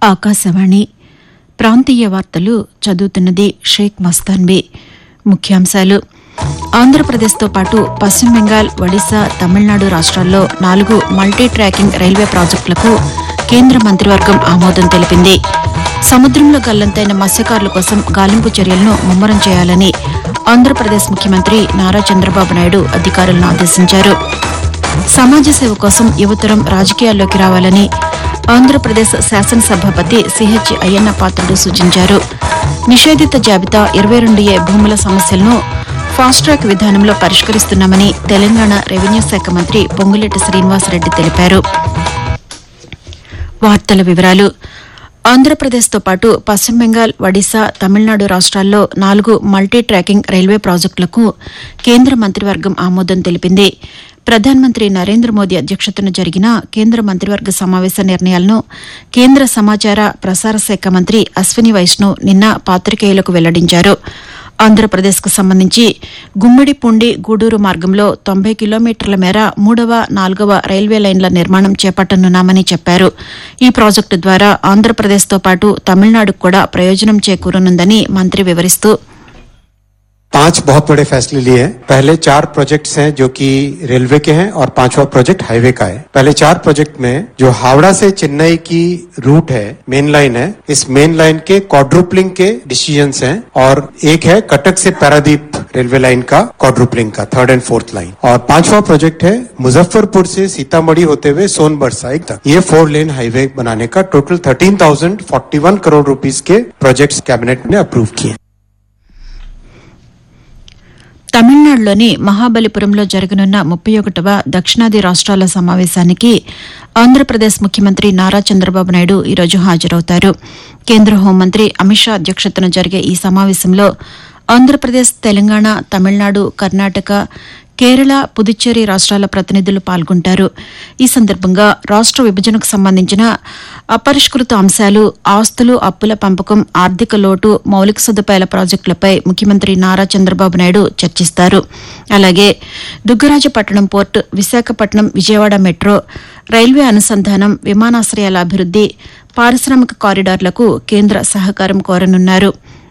ఆకాశవాణి ప్రాంతీయ వార్తలు చదువుతున్నది షేక్ మస్తాన్బీ ముఖ్యాంశాలు ఆంధ్రప్రదేశ్తో పాటు పశ్చిమ బెంగాల్ ఒడిశా తమిళనాడు రాష్ట్రాల్లో నాలుగు మల్టీ ట్రాకింగ్ రైల్వే ప్రాజెక్టులకు కేంద్ర మంత్రివర్గం ఆమోదం తెలిపింది సముద్రంలో గల్లంతైన మత్స్యకారుల కోసం గాలింపు చర్యలను ముమ్మరం చేయాలని ఆంధ్రప్రదేశ్ ముఖ్యమంత్రి నారా చంద్రబాబు నాయుడు అధికారులను ఆదేశించారు సమాజ సేవ కోసం యువతరం రాజకీయాల్లోకి రావాలని ఆంధ్రప్రదేశ్ శాసనసభాపతి సిహెచ్ అయ్యన్న పాత్రుడు సూచించారు నిషేధిత జాబితా ఇరవై రెండు ఏ భూముల సమస్యలను ఫాస్ట్ ట్రాక్ విధానంలో పరిష్కరిస్తున్నామని తెలంగాణ రెవెన్యూ శాఖ మంత్రి పొంగులేటి శ్రీనివాసరెడ్డి తెలిపారు వార్తల వివరాలు ఆంధ్రప్రదేశ్తో పాటు పశ్చిమ బెంగాల్ ఒడిశా తమిళనాడు రాష్ట్రాల్లో నాలుగు మల్టీ ట్రాకింగ్ రైల్వే ప్రాజెక్టులకు కేంద్ర మంత్రివర్గం ఆమోదం తెలిపింది ప్రధానమంత్రి నరేంద్ర మోదీ అధ్యక్షతన జరిగిన కేంద్ర మంత్రివర్గ సమావేశ నిర్ణయాలను కేంద్ర సమాచార ప్రసార శాఖ మంత్రి అశ్విని వైష్ణవ్ నిన్న పాతికేయులకు వెల్లడించారు ఆంధ్రప్రదేశ్కు సంబంధించి గుమ్మిడిపుండి గూడూరు మార్గంలో తొంభై కిలోమీటర్ల మేర మూడవ నాలుగవ రైల్వే లైన్ల నిర్మాణం చేపట్టనున్నామని చెప్పారు ఈ ప్రాజెక్టు ద్వారా ఆంధ్రప్రదేశ్తో పాటు తమిళనాడుకు కూడా ప్రయోజనం చేకూరనుందని మంత్రి వివరిస్తూ पांच बहुत बड़े फैसले लिए हैं पहले चार प्रोजेक्ट्स हैं जो कि रेलवे के हैं और पांचवा प्रोजेक्ट हाईवे का है पहले चार प्रोजेक्ट में जो हावड़ा से चेन्नई की रूट है मेन लाइन है इस मेन लाइन के क्वाड्रुपलिंग के डिसीजंस हैं और एक है कटक से पैरादीप रेलवे लाइन का क्वाड्रुपलिंग का थर्ड एंड फोर्थ लाइन और पांचवा प्रोजेक्ट है मुजफ्फरपुर से सीतामढ़ी होते हुए सोनभर साइड तक ये फोर लेन हाईवे बनाने का total thirteen thousand forty one crore rupees के प्रोजेक्ट्स कैबिनेट ने अप्रूव किए తమిళనాడులోని మహాబలిపురంలో జరగనున్న ముప్పై ఒకటవ దక్షిణాది రాష్ట్రాల సమావేశానికి ఆంధ్రప్రదేశ్ ముఖ్యమంత్రి నారా చంద్రబాబు నాయుడు ఈరోజు హాజరవుతారు కేంద్ర హోంమంత్రి అమిత్ షా అధ్యక్షతన జరిగే ఈ సమావేశంలో ఆంధ్రప్రదేశ్ తెలంగాణ తమిళనాడు కర్ణాటక కేరళ పుదుచ్చేరి రాష్ట్రాల ప్రతినిధులు పాల్గొంటారు ఈ సందర్భంగా రాష్ట్ర విభజనకు సంబంధించిన అపరిష్కృత అంశాలు ఆస్తులు అప్పుల పంపకం ఆర్థిక లోటు మౌలిక సదుపాయాల ప్రాజెక్టులపై ముఖ్యమంత్రి నారా చంద్రబాబు నాయుడు చర్చిస్తారు అలాగే Dugarajapatnam port Visakhapatnam Vijayawada metro railway అనుసంధానం విమానాశ్రయాల అభివృద్ది పారిశ్రామిక కారిడార్లకు కేంద్ర సహకారం కోరనున్నారు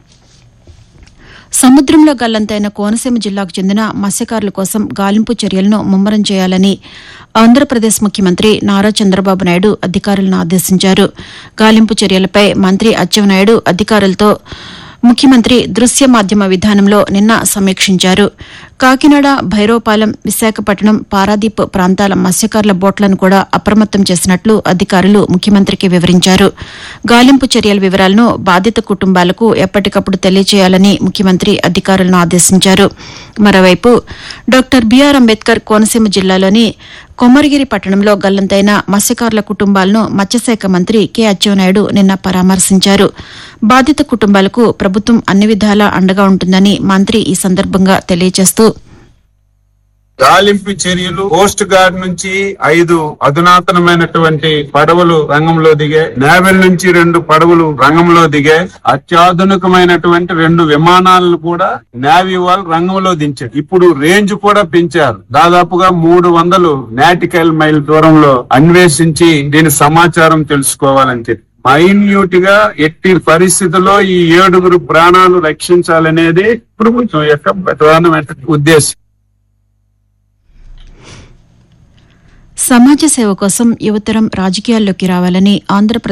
సముద్రంలో గల్లంతైన కోనసీమ జిల్లాకు చెందిన మత్స్యకారుల కోసం గాలింపు చర్యలను ముమ్మరం చేయాలని ఆంధ్రప్రదేశ్ ముఖ్యమంత్రి నారా చంద్రబాబు నాయుడు అధికారులను ఆదేశించారు గాలింపు చర్యలపై మంత్రి అచ్చెన్నాయుడు అధికారులతో ముఖ్యమంత్రి దృశ్య మాధ్యమ విధానంలో నిన్న సమీక్షించారు కాకినాడ భైరవపాలెం విశాఖపట్నం పారాదీప్ ప్రాంతాల మత్స్యకారుల బోట్లను కూడా అప్రమత్తం చేసినట్లు అధికారులు ముఖ్యమంత్రికి వివరించారు గాలింపు చర్యల వివరాలను బాధిత కుటుంబాలకు ఎప్పటికప్పుడు తెలియజేయాలని ముఖ్యమంత్రి అధికారులను ఆదేశించారు మరోవైపు డాక్టర్ బీఆర్ అంబేద్కర్ కోనసీమ జిల్లాలోని కొమ్మరిగిరి పట్టణంలో గల్లంతైన మత్స్యకారుల కుటుంబాలను మత్స్యశాఖ మంత్రి కె అచ్చెన్నాయుడు నిన్న పరామర్శించారు బాధిత కుటుంబాలకు ప్రభుత్వం అన్ని విధాలా అండగా ఉంటుందని మంత్రి ఈ సందర్భంగా తెలియజేస్తూ గాలింపు చర్యలు కోస్ట్ గార్డ్ నుంచి ఐదు అధునాతనమైనటువంటి పడవలు రంగంలో దిగాయి నేవల్ నుంచి రెండు పడవలు రంగంలో దిగాయి అత్యాధునికమైనటువంటి రెండు విమానాలను కూడా నేవీ వాళ్ళు రంగంలో దించారు ఇప్పుడు రేంజ్ కూడా పెంచారు దాదాపుగా మూడు వందలు నాటికల్ మైల్ దూరంలో అన్వేషించి దీని సమాచారం తెలుసుకోవాలని చెప్పి మైన్యూట్ గా ఎట్టి పరిస్థితుల్లో ఈ ఏడుగురు ప్రాణాలు రక్షించాలనేది ప్రభుత్వం యొక్క ప్రధానమైన ఉద్దేశం సమాజ సేవ కోసం యువతరం రాజకీయాల్లోకి రావాలని ఆంధ్రప్రదేశ్